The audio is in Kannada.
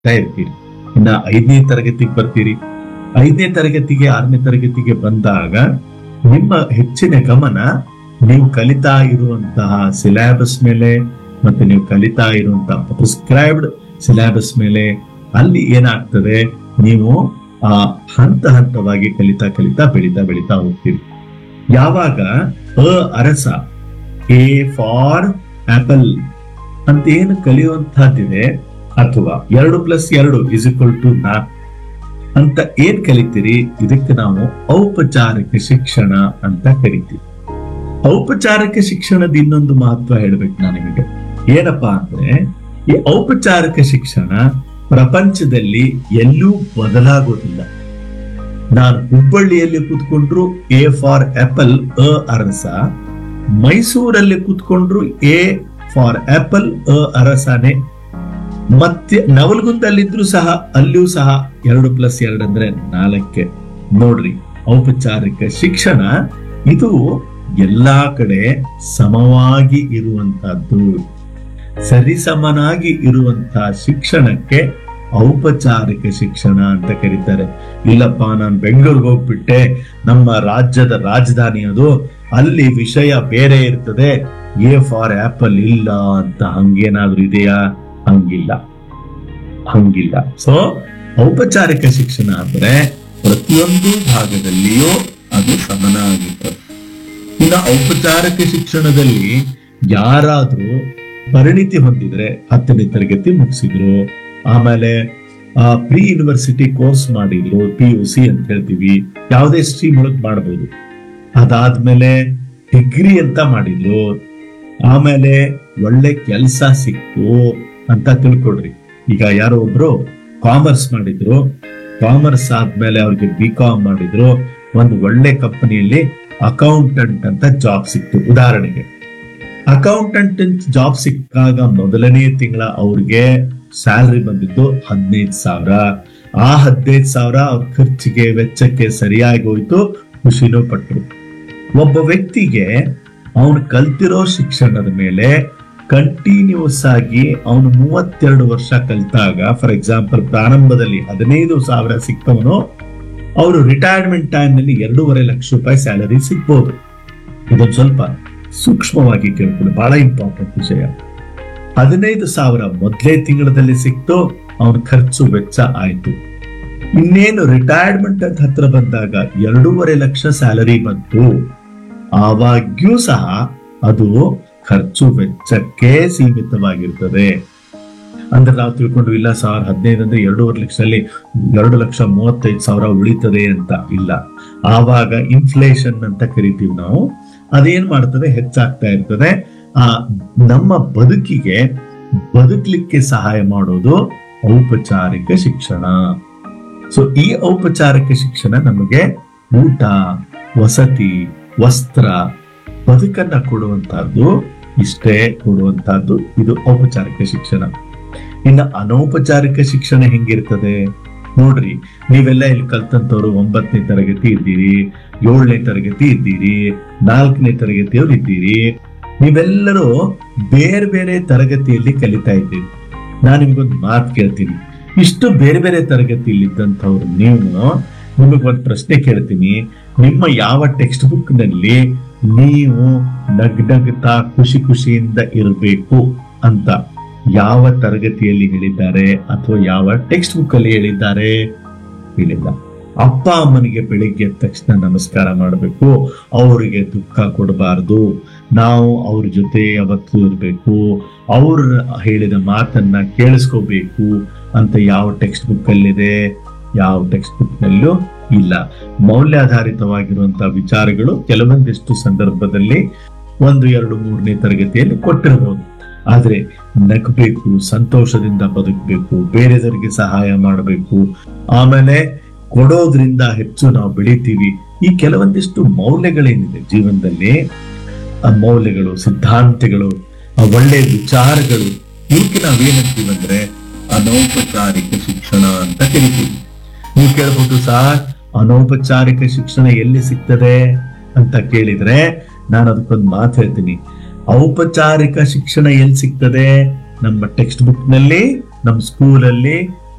ಕಲಿತಾ ಇರ್ತೀರಿ ಇನ್ನ ಐದನೇ ತರಗತಿಗೆ ಬರ್ತೀರಿ ಐದನೇ ತರಗತಿಗೆ ಆರನೇ ತರಗತಿಗೆ ಬಂದಾಗ ನಿಮ್ಮ ಹೆಚ್ಚಿನ ಗಮನ ನೀವು ಕಲಿತಾ ಇರುವಂತಹ ಸಿಲೆಬಸ್ ಮೇಲೆ ಮತ್ತೆ ನೀವು ಕಲಿತಾ ಇರುವಂತಹ ಪ್ರಿಸ್ಕ್ರೈಬ್ಡ್ ಸಿಲೆಬಸ್ ಮೇಲೆ ಅಲ್ಲಿ ಏನಾಗ್ತದೆ ನೀವು ಆ ಹಂತ ಹಂತವಾಗಿ ಕಲಿತಾ ಕಲಿತಾ ಬೆಳಿತಾ ಬೆಳಿತಾ ಹೋಗ್ತೀರಿ ಯಾವಾಗ ಅ ಅರಸ ಎ ಫಾರ್ ಆಪಲ್ ಅಂತ ಏನು ಕಲಿಯುವಂತಹದ್ದಿದೆ ಅಥವಾ ಎರಡು ಪ್ಲಸ್ ಎರಡು ಇಸ್ ಇಕ್ವಲ್ ಟು ನಾಲ್ಕು ಅಂತ ಏನ್ ಕಲಿತೀರಿ ಇದಕ್ಕೆ ನಾವು ಔಪಚಾರಿಕ ಶಿಕ್ಷಣ ಅಂತ ಕರಿತೀವಿ ಔಪಚಾರಿಕ ಶಿಕ್ಷಣದ ಇನ್ನೊಂದು ಮಹತ್ವ ಹೇಳ್ಬೇಕು ನಾನು ನಿಮಗೆ ಏನಪ್ಪಾ ಅಂದ್ರೆ ಈ ಔಪಚಾರಿಕ ಶಿಕ್ಷಣ ಪ್ರಪಂಚದಲ್ಲಿ ಎಲ್ಲೂ ಬದಲಾಗೋದಿಲ್ಲ ನಾನು ಹುಬ್ಬಳ್ಳಿಯಲ್ಲಿ ಕೂತ್ಕೊಂಡ್ರು ಎ ಫಾರ್ ಆಪಲ್ ಅ ಅರಸ ಮೈಸೂರಲ್ಲಿ ಕೂತ್ಕೊಂಡ್ರು ಎ ಫಾರ್ ಆಪಲ್ ಅ ಅರಸನೆ ಮತ್ತೆ ನವಲ್ಗುಂದಲ್ಲಿದ್ರು ಸಹ ಅಲ್ಲಿಯೂ ಸಹ ಎರಡು ಪ್ಲಸ್ ಎರಡು ಅಂದ್ರೆ ನಾಲ್ಕೆ ನೋಡ್ರಿ ಔಪಚಾರಿಕ ಶಿಕ್ಷಣ ಇದು ಎಲ್ಲಾ ಕಡೆ ಸಮವಾಗಿ ಇರುವಂತಹದ್ದು ಸರಿಸಮನಾಗಿ ಇರುವಂತಹ ಶಿಕ್ಷಣಕ್ಕೆ ಔಪಚಾರಿಕ ಶಿಕ್ಷಣ ಅಂತ ಕರೀತಾರೆ ಇಲ್ಲಪ್ಪ ನಾನು ಬೆಂಗಳೂರಿಗೆ ಹೋಗ್ಬಿಟ್ಟೆ ನಮ್ಮ ರಾಜ್ಯದ ರಾಜಧಾನಿ ಅದು ಅಲ್ಲಿ ವಿಷಯ ಬೇರೆ ಇರ್ತದೆ ಎ ಫಾರ್ ಆಪಲ್ ಇಲ್ಲ ಅಂತ ಹಂಗೇನಾದ್ರೂ ಇದೆಯಾ ಹಂಗಿಲ್ಲ ಹಂಗಿಲ್ಲ ಸೊ ಔಪಚಾರಿಕ ಶಿಕ್ಷಣ ಅಂದ್ರೆ ಪ್ರತಿಯೊಂದು ಭಾಗದಲ್ಲಿಯೂ ಅದು ಸಮನಾಗಿರ್ತದೆ ಇನ್ನು ಔಪಚಾರಿಕ ಶಿಕ್ಷಣದಲ್ಲಿ ಯಾರಾದ್ರೂ ಪರಿಣಿತಿ ಹೊಂದಿದ್ರೆ ಹತ್ತನೇ ತರಗತಿ ಮುಗಿಸಿದ್ರು ಆಮೇಲೆ ಪ್ರೀ ಯೂನಿವರ್ಸಿಟಿ ಕೋರ್ಸ್ ಮಾಡಿದ್ರು ಪಿ ಯು ಸಿ ಅಂತ ಹೇಳ್ತೀವಿ ಯಾವುದೇ ಸ್ಟ್ರೀಮ್ ಒಳಗ್ ಮಾಡಬಹುದು ಅದಾದ್ಮೇಲೆ ಡಿಗ್ರಿ ಅಂತ ಮಾಡಿದ್ರು ಆಮೇಲೆ ಒಳ್ಳೆ ಕೆಲಸ ಸಿಕ್ತು ಅಂತ ತಿಳ್ಕೊಡ್ರಿ ಈಗ ಯಾರೋ ಒಬ್ರು ಕಾಮರ್ಸ್ ಮಾಡಿದ್ರು ಕಾಮರ್ಸ್ ಆದ್ಮೇಲೆ ಅವ್ರಿಗೆ ಬಿ ಕಾಮ್ ಮಾಡಿದ್ರು ಒಂದು ಒಳ್ಳೆ ಕಂಪನಿಯಲ್ಲಿ ಅಕೌಂಟೆಂಟ್ ಅಂತ ಜಾಬ್ ಸಿಕ್ತು ಉದಾಹರಣೆಗೆ ಅಕೌಂಟೆಂಟ್ ಜಾಬ್ ಸಿಕ್ಕಾಗ ಮೊದಲನೇ ತಿಂಗಳ ಅವ್ರಿಗೆ ಸ್ಯಾಲ್ರಿ ಬಂದಿದ್ದು ಹದಿನೈದು ಸಾವಿರ ಆ ಹದಿನೈದು ಸಾವಿರ ಅವ್ರ ಖರ್ಚಿಗೆ ವೆಚ್ಚಕ್ಕೆ ಸರಿಯಾಗಿ ಹೋಯ್ತು ಖುಷಿನೂ ಪಟ್ರು ಒಬ್ಬ ವ್ಯಕ್ತಿಗೆ ಅವನು ಕಲ್ತಿರೋ ಶಿಕ್ಷಣದ ಮೇಲೆ ಕಂಟಿನ್ಯೂಸ್ ಆಗಿ ಅವನು ಮೂವತ್ತೆರಡು ವರ್ಷ ಕಲಿತಾಗ ಫಾರ್ ಎಕ್ಸಾಂಪಲ್ ಪ್ರಾರಂಭದಲ್ಲಿ ಹದಿನೈದು ಸಾವಿರ ಸಿಕ್ಕವನು ಅವರು ರಿಟೈರ್ಮೆಂಟ್ ಟೈಮ್ ನಲ್ಲಿ ಎರಡೂವರೆ ಲಕ್ಷ ರೂಪಾಯಿ ಸ್ಯಾಲರಿ ಸಿಗ್ಬೋದು ಇದೊಂದು ಸ್ವಲ್ಪ ಸೂಕ್ಷ್ಮವಾಗಿ ಕೇಳ್ಕೊಳ್ಳಿ ಬಹಳ ಇಂಪಾರ್ಟೆಂಟ್ ವಿಷಯ ಹದಿನೈದು ಸಾವಿರ ಮೊದಲೇ ತಿಂಗಳಲ್ಲಿ ಸಿಕ್ತು ಅವನ ಖರ್ಚು ವೆಚ್ಚ ಆಯ್ತು ಇನ್ನೇನು ರಿಟೈರ್ಮೆಂಟ್ ಅಂತ ಹತ್ರ ಬಂದಾಗ ಎರಡೂವರೆ ಲಕ್ಷ ಸ್ಯಾಲರಿ ಬಂತು ಆವಾಗ್ಯೂ ಸಹ ಅದು ಖರ್ಚು ವೆಚ್ಚಕ್ಕೆ ಸೀಮಿತವಾಗಿರ್ತದೆ ಅಂದ್ರೆ ನಾವು ತಿಳ್ಕೊಂಡು ಇಲ್ಲ ಸಾವಿರ ಹದಿನೈದು ಅಂದ್ರೆ ಎರಡೂವರೆ ಲಕ್ಷದಲ್ಲಿ ಎರಡು ಲಕ್ಷ ಮೂವತ್ತೈದು ಸಾವಿರ ಉಳಿತದೆ ಅಂತ ಇಲ್ಲ ಆವಾಗ ಇನ್ಫ್ಲೇಷನ್ ಅಂತ ಕರಿತೀವಿ ನಾವು ಅದೇನ್ ಮಾಡ್ತದೆ ಹೆಚ್ಚಾಗ್ತಾ ಇರ್ತದೆ ಆ ನಮ್ಮ ಬದುಕಿಗೆ ಬದುಕಲಿಕ್ಕೆ ಸಹಾಯ ಮಾಡೋದು ಔಪಚಾರಿಕ ಶಿಕ್ಷಣ ಸೊ ಈ ಔಪಚಾರಿಕ ಶಿಕ್ಷಣ ನಮಗೆ ಊಟ ವಸತಿ ವಸ್ತ್ರ ಬದುಕನ್ನ ಕೊಡುವಂತಹದ್ದು ಇಷ್ಟೇ ಕೊಡುವಂತಹದ್ದು ಇದು ಔಪಚಾರಿಕ ಶಿಕ್ಷಣ ಇನ್ನು ಅನೌಪಚಾರಿಕ ಶಿಕ್ಷಣ ಹೆಂಗಿರ್ತದೆ ನೋಡ್ರಿ ನೀವೆಲ್ಲ ಇಲ್ಲಿ ಕಲ್ತಂತವ್ರು ಒಂಬತ್ತನೇ ತರಗತಿ ಇದ್ದೀರಿ ಏಳನೇ ತರಗತಿ ಇದ್ದೀರಿ ನಾಲ್ಕನೇ ತರಗತಿಯವ್ರು ಇದ್ದೀರಿ ನೀವೆಲ್ಲರೂ ಬೇರೆ ಬೇರೆ ತರಗತಿಯಲ್ಲಿ ಕಲಿತಾ ಇದ್ದೀರಿ ನಾನು ನಿಮ್ಗೊಂದು ಮಾತು ಕೇಳ್ತೀನಿ ಇಷ್ಟು ಬೇರೆ ಬೇರೆ ತರಗತಿಯಲ್ಲಿ ಇದ್ದಂಥವ್ರು ನೀವು ನಿಮಗೊಂದು ಪ್ರಶ್ನೆ ಕೇಳ್ತೀನಿ ನಿಮ್ಮ ಯಾವ ಟೆಕ್ಸ್ಟ್ ಬುಕ್ ನಲ್ಲಿ ನೀವು ನಗ್ನಗ್ತಾ ಖುಷಿ ಖುಷಿಯಿಂದ ಇರಬೇಕು ಅಂತ ಯಾವ ತರಗತಿಯಲ್ಲಿ ಹೇಳಿದ್ದಾರೆ ಅಥವಾ ಯಾವ ಟೆಕ್ಸ್ಟ್ ಬುಕ್ ಅಲ್ಲಿ ಹೇಳಿದ್ದಾರೆ ಹೇಳಿಲ್ಲ ಅಪ್ಪ ಅಮ್ಮನಿಗೆ ಬೆಳಿಗ್ಗೆ ಎದ್ದ ತಕ್ಷಣ ನಮಸ್ಕಾರ ಮಾಡಬೇಕು ಅವರಿಗೆ ದುಃಖ ಕೊಡಬಾರದು ನಾವು ಅವ್ರ ಜೊತೆ ಯಾವತ್ತೂ ಇರಬೇಕು ಅವ್ರ ಹೇಳಿದ ಮಾತನ್ನ ಕೇಳಿಸ್ಕೋಬೇಕು ಅಂತ ಯಾವ ಟೆಕ್ಸ್ಟ್ ಬುಕ್ ಅಲ್ಲಿದೆ ಯಾವ ಟೆಕ್ಸ್ಟ್ ಬುಕ್ ನಲ್ಲೂ ಇಲ್ಲ ಮೌಲ್ಯಾಧಾರಿತವಾಗಿರುವಂತಹ ವಿಚಾರಗಳು ಕೆಲವೊಂದಿಷ್ಟು ಸಂದರ್ಭದಲ್ಲಿ ಒಂದು ಎರಡು ಮೂರನೇ ತರಗತಿಯಲ್ಲಿ ಕೊಟ್ಟಿರಬಹುದು ಆದ್ರೆ ನಗಬೇಕು ಸಂತೋಷದಿಂದ ಬದುಕಬೇಕು ಬೇರೆಯವರಿಗೆ ಸಹಾಯ ಮಾಡಬೇಕು ಆಮೇಲೆ ಕೊಡೋದ್ರಿಂದ ಹೆಚ್ಚು ನಾವು ಬೆಳಿತೀವಿ ಈ ಕೆಲವೊಂದಿಷ್ಟು ಮೌಲ್ಯಗಳೇನಿದೆ ಜೀವನದಲ್ಲಿ ಆ ಮೌಲ್ಯಗಳು ಸಿದ್ಧಾಂತಗಳು ಆ ಒಳ್ಳೆ ವಿಚಾರಗಳು ಇವಕ್ಕೆ ನಾವೇನಂತೀವಿ ಅಂದ್ರೆ ಅನೌಪಚಾರಿಕ ಶಿಕ್ಷಣ ಅಂತ ಕರಿತೀವಿ ನೀವು ಕೇಳ್ಬೋದು ಸರ್ ಅನೌಪಚಾರಿಕ ಶಿಕ್ಷಣ ಎಲ್ಲಿ ಸಿಗ್ತದೆ ಅಂತ ಕೇಳಿದ್ರೆ ನಾನು ಅದಕ್ಕೊಂದು ಮಾತು ಹೇಳ್ತೀನಿ ಔಪಚಾರಿಕ ಶಿಕ್ಷಣ ಎಲ್ಲಿ ಸಿಗ್ತದೆ ನಮ್ಮ ಟೆಕ್ಸ್ಟ್ ಬುಕ್ ನಲ್ಲಿ ನಮ್ಮ ಸ್ಕೂಲಲ್ಲಿ